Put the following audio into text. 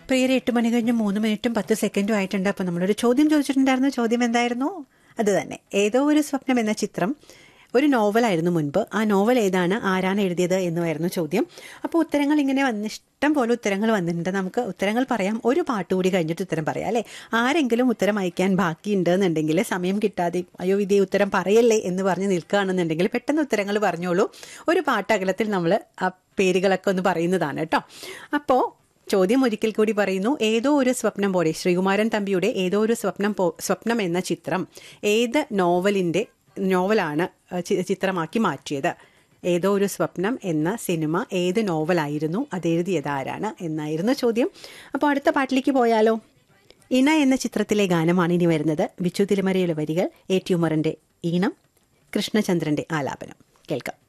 പ്രിയരെ എട്ട് മണി കഴിഞ്ഞ് മൂന്ന് മിനിറ്റും പത്ത് സെക്കൻഡും ആയിട്ടുണ്ട് അപ്പോൾ നമ്മളൊരു ചോദ്യം ചോദിച്ചിട്ടുണ്ടായിരുന്നു ചോദ്യം എന്തായിരുന്നു അത് തന്നെ ഏതോ ഒരു സ്വപ്നം എന്ന ചിത്രം ഒരു നോവലായിരുന്നു മുൻപ് ആ നോവൽ ഏതാണ് ആരാണ് എഴുതിയത് എന്നുമായിരുന്നു ചോദ്യം അപ്പോൾ ഉത്തരങ്ങൾ ഇങ്ങനെ വന്ന് ഇഷ്ടം പോലെ ഉത്തരങ്ങൾ വന്നിട്ടുണ്ട് നമുക്ക് ഉത്തരങ്ങൾ പറയാം ഒരു പാട്ട് കൂടി കഴിഞ്ഞിട്ട് ഉത്തരം പറയാം അല്ലേ ആരെങ്കിലും ഉത്തരം അയക്കാൻ ബാക്കിയുണ്ട് എന്നുണ്ടെങ്കിൽ സമയം കിട്ടാതെ അയ്യോ ഇതേ ഉത്തരം പറയല്ലേ എന്ന് പറഞ്ഞ് നിൽക്കുകയാണെന്നുണ്ടെങ്കിൽ പെട്ടെന്ന് ഉത്തരങ്ങൾ പറഞ്ഞോളൂ ഒരു പാട്ട് അകലത്തിൽ നമ്മൾ ആ പേരുകളൊക്കെ ഒന്ന് പറയുന്നതാണ് കേട്ടോ അപ്പോൾ ചോദ്യം ഒരിക്കൽ കൂടി പറയുന്നു ഏതോ ഒരു സ്വപ്നം പോലെ ശ്രീകുമാരൻ തമ്പിയുടെ ഏതോ ഒരു സ്വപ്നം പോ സ്വപ്നം എന്ന ചിത്രം ഏത് നോവലിന്റെ നോവലാണ് ചി- ചിത്രമാക്കി മാറ്റിയത് ഏതോ ഒരു സ്വപ്നം എന്ന സിനിമ ഏത് നോവലായിരുന്നു അത് എഴുതിയത് ആരാണ് എന്നായിരുന്നു ചോദ്യം അപ്പോൾ അടുത്ത പാട്ടിലേക്ക് പോയാലോ ഇണ എന്ന ചിത്രത്തിലെ ഗാനമാണ് ഇനി വരുന്നത് ബിച്ചു തിരുമരയുടെ വരികൾ എ ട്യൂമറിന്റെ ഈണം കൃഷ്ണചന്ദ്രന്റെ ആലാപനം കേൾക്കാം